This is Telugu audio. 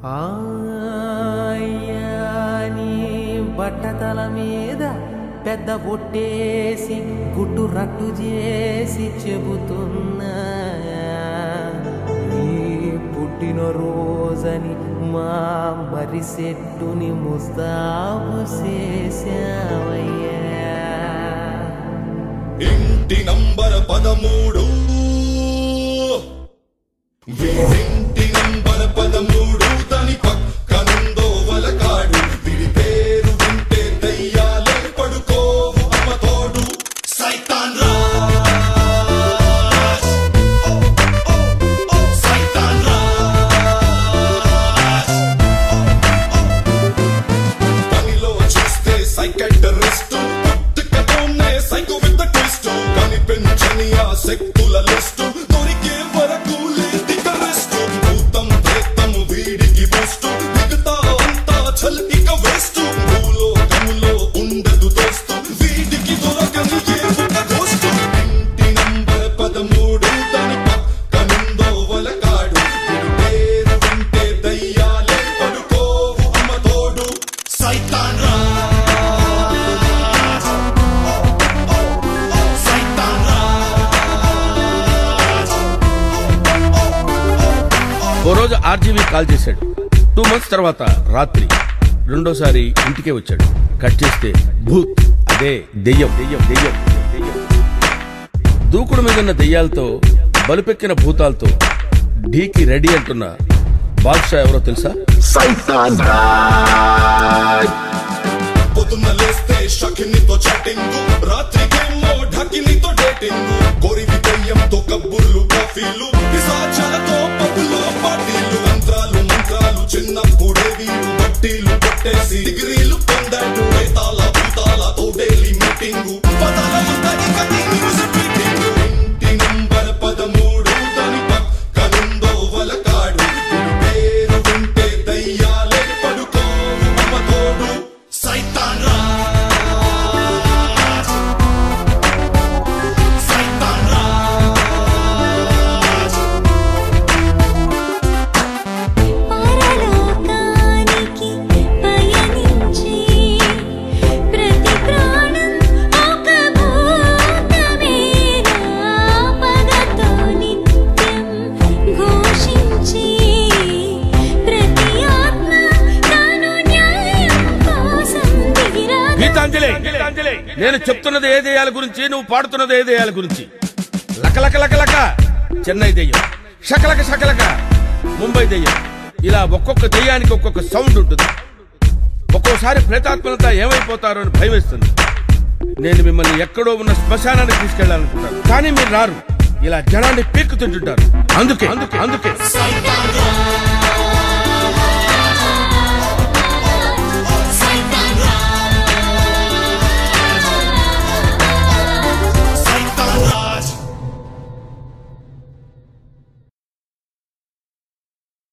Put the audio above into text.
ఆయాని బట్టతల మీద పెద్ద బొట్టేసి గుట్టు రట్టు చేసి చెబుతున్నా నీ పుట్టిన రోజని మా మరి సెట్టుని ముస్తాబు చేసావయ్యా ఇంటి నంబర్ పదమూడు ఇంటి నంబర్ పదమూడు దాని పక్కనుందో వలకాడు వీడి పేరు వింటే దయ్యాలే పడుకోవు అమ్మ తోడు సైతాన్ రాజ్ ఓ, ఓ, ఓ, సైతాన్ రాజ్ పనిలో చూస్తే సైకట్రిస్ట్ పుట్టుకతోనే సైకో విత్ ట్విస్ట్ కనిపించని ఆ శక్తుల లిస్టు దొరికే వరకు లేదిక రెస్ట్ భూతం ప్రేతం వీడికి బూస్ట్ మిగతా అంతా చల్ ఇక వేస్ట్ భూలోకములో ఉండదు దోస్తు వీడికి దొరకని ఏ ఒక దోస్తు ఇంటి నంబర్ పదమూడు దాని పక్కనుందో వలకాడు వీడి పేరు వింటే దయ్యాలే పడుకోవు అమ్మ తోడు సైతాన్ రాజ్ ఓ, ఓ, ఓ, సైతాన్ రాజ్ ఓ రోజు ఆర్జీవీ కాల్ చేశాడు టూ మంత్స్ తర్వాత రాత్రి రెండోసారి ఇంటికే వచ్చాడు కట్ చేస్తే భూత్ అదే దెయ్యం దెయ్యం దెయ్యం దెయ్యం దూకుడు మీదున్న దెయ్యాలతో బలుపెక్కిన భూతాలతో ఢీకి రెడీ అంటున్న బాద్షా ఎవరో తెలుసా Satan Raj. పొద్దున్న లేస్తే షకినితో చాటింగ్ రాత్రికేమో ఢకినితో డేటింగ్ కోరివి దెయ్యంతో కబ్బుర్లు కాఫీలు పిశాచాలతో పబ్బులో పార్టీలు మంత్రాలు మంత్రాలు చిన్నప్పుడే వీడు బట్టీలు కొట్టేసి డిగ్రీలు పొందాడు వేతాల భూతాలతో డైలీ మీటింగ్ పదాల ఇక న్యూస్ మీటింగ్ ఇంటి నంబర్ పదమూడు దాని పక్కనుందో వలకాడు వీడి పేరు వింటే దయ్యాలే పడుకోవు అమ్మ తోడు సైతాన్ రాజ్ సైతాన్ రాజ్ పరలోకానికి పయనించి ప్రతి ప్రాణం ఒక భూతమేనా పగతో నిత్యం ఘోషించి ప్రతి ఆత్మ తాను న్యాయం కోసం దిగిరా గీతాంజలి నేను చెప్తున్నది ఏ దెయ్యాల గురించి నువ్వు పాడుతున్నది ఏ దెయ్యాల గురించి లకలక లకలక చెన్నై దెయ్యం షకలక షకలక ముంబై దెయ్యం ఇలా ఒక్కొక్క దెయ్యానికి ఒక్కొక్క సౌండ్ ఉంటుంది ఒక్కోసారి ప్రేతాత్మలంతా ఏమైపోతారో అని భయం వేస్తుంది నేను మిమ్మల్ని ఎక్కడో ఉన్న శ్మశానానికి తీసుకెళ్లాలనుకుంటాను కానీ మీరు రారు ఇలా జనాన్ని పీక్కు తింటుంటారు అందుకే అందుకే అందుకే సైతాన్